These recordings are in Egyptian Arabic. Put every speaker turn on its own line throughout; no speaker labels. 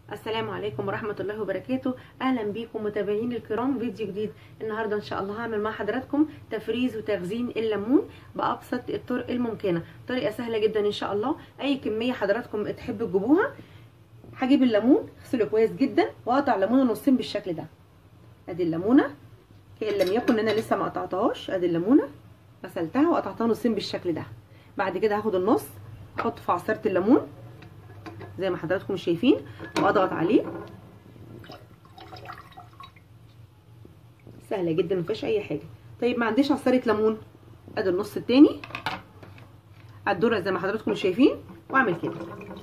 السلام عليكم ورحمة الله وبركاته أهلا بيكم متابعين الكرام فيديو جديد النهاردة إن شاء الله هعمل مع حضراتكم تفريز وتخزين الليمون بأبسط الطرق الممكنة طريقة سهلة جدا إن شاء الله أي كمية حضراتكم تحبوا تجيبوها هجيب الليمون اغسله كويس جدا واقطع ليمونه نصين بالشكل ده ادي الليمونه هي لم يكن انا لسه ما قطعتهاش ادي الليمونه غسلتها وقطعتها نصين بالشكل ده بعد كده هاخد النص احطه في عصيره الليمون زي ما حضراتكم شايفين واضغط عليه سهله جدا مفيهاش اي حاجه طيب ما عنديش عصيره ليمون ادي النص التاني الذره زي ما حضراتكم شايفين واعمل كده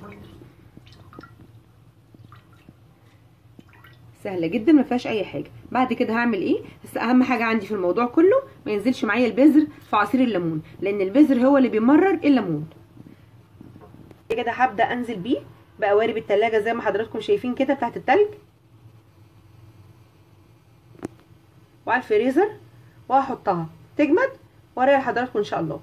سهله جدا ما فيهاش اي حاجه بعد كده هعمل ايه بس اهم حاجه عندي في الموضوع كله ما ينزلش معايا البذر في عصير الليمون لان البذر هو اللي بيمرر الليمون كده هبدا انزل بيه بقوارب التلاجة زي ما حضراتكم شايفين كده بتاعت التلج وعلى الفريزر وهحطها تجمد واريح لحضراتكم ان شاء الله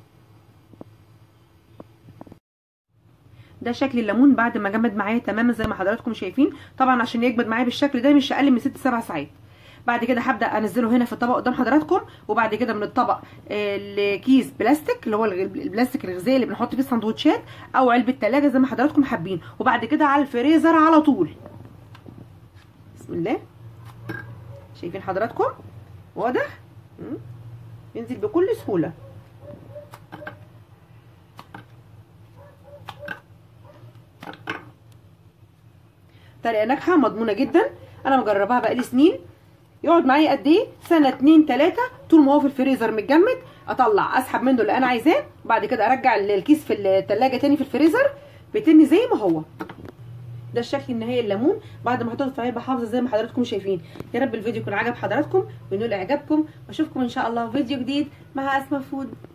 ده شكل الليمون بعد ما جمد معايا تماما زي ما حضراتكم شايفين طبعا عشان يجمد معايا بالشكل ده مش اقل من 6 7 ساعات بعد كده هبدا انزله هنا في الطبق قدام حضراتكم وبعد كده من الطبق لكيس بلاستيك اللي هو البلاستيك الغذائي اللي بنحط فيه السندوتشات او علبه ثلاجه زي ما حضراتكم حابين وبعد كده على الفريزر على طول بسم الله شايفين حضراتكم واضح ينزل بكل سهوله طريقه ناجحه مضمونه جدا انا مجرباها بقالي سنين يقعد معايا قد ايه سنه اتنين تلاته طول ما هو في الفريزر متجمد اطلع اسحب منه اللي انا عايزاه وبعد كده ارجع الكيس في التلاجة تاني في الفريزر بيتني زي ما هو ده الشكل النهائي الليمون بعد ما حطيته في علبه حافظه زي ما حضراتكم شايفين يا رب الفيديو يكون عجب حضراتكم وينول اعجابكم واشوفكم ان شاء الله في فيديو جديد مع اسماء فود